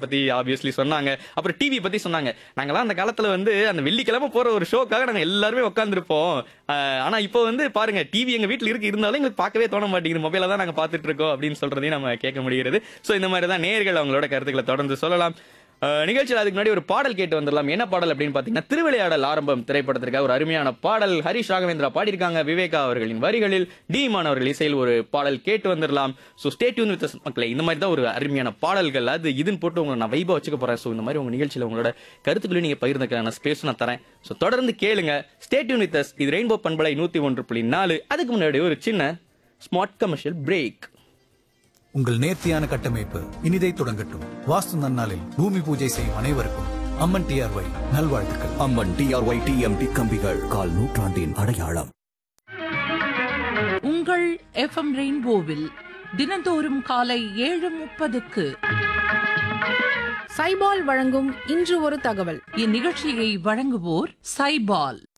பத்தி ஆப்வியஸ்லி சொன்னாங்க அப்புறம் டிவி பத்தி சொன்னாங்க நாங்கெல்லாம் அந்த காலத்துல வந்து அந்த வெள்ளிக்கிழமை போற ஒரு ஷோக்காக நாங்க எல்லாருமே உட்காந்துருப்போம் ஆனா இப்போ வந்து பாருங்க டிவி எங்க வீட்ல இருக்கு இருந்தாலும் எங்களுக்கு பார்க்கவே தோண மாட்டேங்குது மொபைல தான் நாங்க பார்த்துட்டு இருக்கோம் அப்படின்னு சொல்றதையும் நம்ம கேட்க முடிகிறது சோ இந்த மாதிரி தான் நேர்கள் அவங்களோட கருத்துக்களை தொடர்ந்து சொல்லலாம் அஹ், நிகழ்ச்சியில் அதுக்கு முன்னாடி ஒரு பாடல் கேட்டு வந்துடலாம் என்ன பாடல் அப்படின்னு பாத்தீங்கன்னா திருவிளையாடல் ஆரம்பம் திரைப்படத்திற்காக ஒரு அருமையான பாடல் ஹரிஷ் ராகவேந்திரா பாடியிருக்காங்க விவேகா அவர்களின் வரிகளில் டீமான் அவர்கள் இசையில் ஒரு பாடல் கேட்டு வந்துடலாம் ஸோ ஸ்டேட்யூன் வித் மக்களே இந்த மாதிரி தான் ஒரு அருமையான பாடல்கள் அது இதுன்னு போட்டு உங்களை நான் வைபா வச்சுக்க போறேன் ஸோ இந்த மாதிரி உங்க நிகழ்ச்சியில் உங்களோட கருத்துக்களையும் நீங்க பகிர்ந்துக்கான ஸ்பேஸ் நான் தரேன் ஸோ தொடர்ந்து கேளுங்க ஸ்டேட்யூன் வித் இது ரெயின்போ பண்பலை நூத்தி ஒன்று புள்ளி நாலு அதுக்கு முன்னாடி ஒரு சின்ன ஸ்மார்ட் கமர்ஷியல் பிரேக் உங்கள் நேர்த்தியான கட்டமைப்பு இனிதை தொடங்கட்டும் வாஸ்து நன்னாளில் பூமி பூஜை செய்யும் அனைவருக்கும் அம்மன் டிஆர்ஒய் நல்வாழ்த்துக்கள் அம்மன் டிஆர்ஒய் டிஎம்டி கம்பிகள் கால் நூற்றாண்டின் அடையாளம் உங்கள் எஃப்எம் ரெயின்போவில் தினந்தோறும் காலை ஏழு முப்பதுக்கு சைபால் வழங்கும் இன்று ஒரு தகவல் இந்நிகழ்ச்சியை வழங்குவோர் சைபால்